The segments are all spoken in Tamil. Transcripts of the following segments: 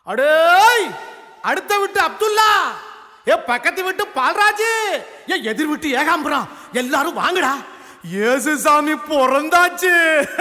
அடேய் அடுத்த விட்டு அப்துல்லா ஏ பக்கத்து விட்டு பால்ராஜ் ஏ எதிர் விட்டு ஏகாம்பரம் எல்லாரும் வாங்கடா இயேசு சாமி பிறந்தாச்சு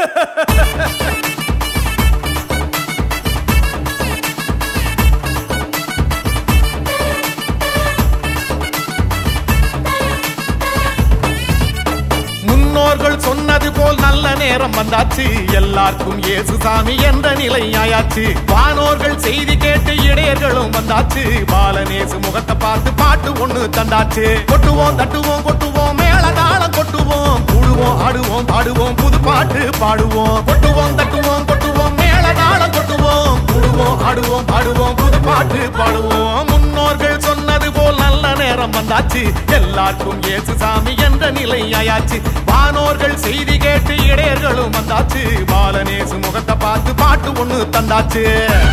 முன்னோர்கள் சொன்னது போல் நல்ல நேரம் வந்தாச்சு எல்லாருக்கும் இயேசு சாமி என்ற நிலை ஆயாச்சு வானோர்கள் செய்தி கேட்டு இடையர்களும் வந்தாச்சு பாலநேசு முகத்தை பார்த்து பாட்டு ஒண்ணு தந்தாச்சு கொட்டுவோம் தட்டுவோம் கொட்டுவோம் மேல தாளம் கொட்டுவோம் கூடுவோம் ஆடுவோம் பாடுவோம் புது பாட்டு பாடுவோம் கொட்டுவோம் தட்டுவோம் கொட்டுவோம் மேல தாளம் கொட்டுவோம் கூடுவோம் ஆடுவோம் பாடுவோம் புது பாட்டு பாடுவோம் முன்னோர்கள் சொன்னது போல் நல்ல நேரம் வந்தாச்சு எல்லாருக்கும் இயேசு சாமி என்ற நிலை ஆயாச்சு வானோர்கள் செய்தி கேட்டு இடையர்களும் வந்தாச்சு பாலநேசு முகத்தை பார்த்து பாட்டு ஒண்ணு தந்தாச்சு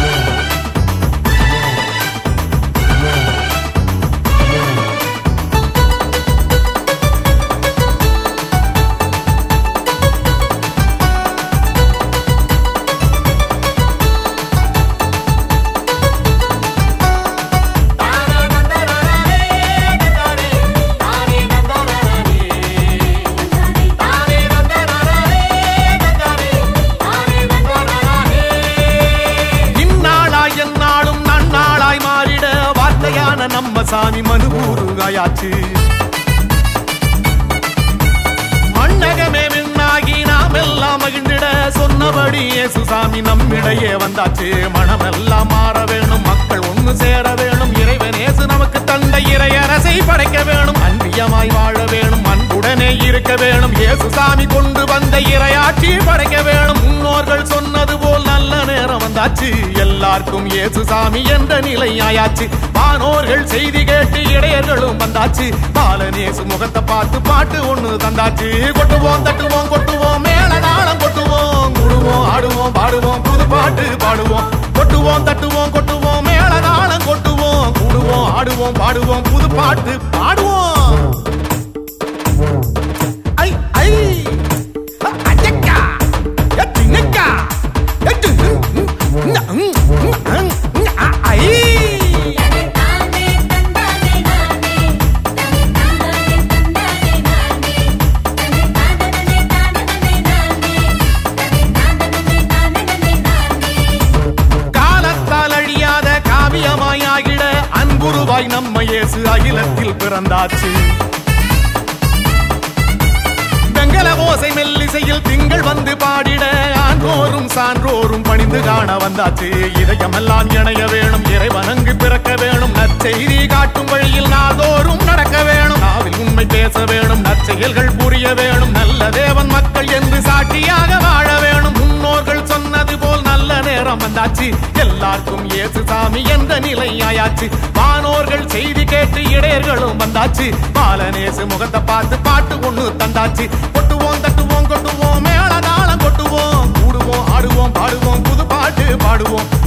இந்நாளாய் எந்நாளும் நன்னாளாய் மாறிட வார்த்தையான நம்ம சாமி மனுபூருகாயாச்சு மண்ணகமே விண்ணாகி நாம் எல்லாம் மகிழ்ந்திட சொன்னபடி இயேசு சாமி நம்மிடையே வந்தாச்சு மனமெல்லாம் மாற வேணும் மக்கள் ஒண்ணு சேர வேணும் இறைவனேசு நமக்கு தந்த இறையரசை படைக்க வேணும் அன்பியமாய் வாழ வேணும் அன்புடனே இருக்க வேணும் இயேசு சாமி கொண்டு வந்த இறையாட்சி படைக்க வேணும் முன்னோர்கள் சொன்னது போல் நல்ல நேரம் வந்தாச்சு எல்லாருக்கும் இயேசு சாமி என்ற நிலை ஆயாச்சு வானோர்கள் செய்தி கேட்டு இடையர்களும் வந்தாச்சு பாலநேசு முகத்தை பார்த்து பாட்டு ஒண்ணு தந்தாச்சு கொட்டுவோம் தட்டுவோம் கொட்டுவோம் மேல நாளம் கொட்டுவோம் குடுவோம் ஆடுவோம் பாடுவோம் புது பாட்டு பாடுவோம் கொட்டுவோம் தட்டுவோம் கொட்டுவோம் மேல நாளம் கொட்டுவோம் கூடுவோம் ஆடுவோம் பாடுவோம் புது பாட்டு பாடுவோம் ஐ ஐ அ, அச்சக்கா எ, தின்னக்கா எ, து, ம், ம், ம், ம், ம், ம், அ, ஐ தானே தந்தானே நானே தனே தானே தந்தானே நானே தனே தானே தானே நானே தனே தானே தானே நானே காலத்தால் அழியாத காவியமாயாகிட அன்புருவாய் நம்ம இயேசு அகிலத்தில் பிறந்தாச்சு வெங்கல ஓசை மெல்லிசையில் திங்கள் வந்து பாடிட ஆன்றோரும் சான்றோரும் பணிந்து காண வந்தாச்சு இதயமெல்லாம் இணைய வேணும் இறைவனங்கு பிறக்க வேணும் நற்செய்தி காட்டும் வழியில் நாதோறும் நடக்க வேணும் நாவில் உண்மை பேச வேணும் நற்செயல்கள் புரிய வேணும் நல்ல தேவன் மக்கள் என்று சாட்சியாக வாழ வேணும் முன்னோர்கள் சொன்னது போல் நல்ல நேரம் வந்தாச்சு எல்லாருக்கும் இயேசு சாமி என்ற நிலை ஆயாச்சு வானோர்கள் செய்தி கேட்டு இடையர்களும் வந்தாச்சு பாலநேசு முகத்தை பார்த்து பாட்டு ஒண்ணு தந்தாச்சு கொட்டுவோம் தட்டுவோம் கொட்டுவோம் மேல நாளம் கொட்டுவோம் கூடுவோம் ஆடுவோம் பாடுவோம் புது பாட்டு பாடுவோம்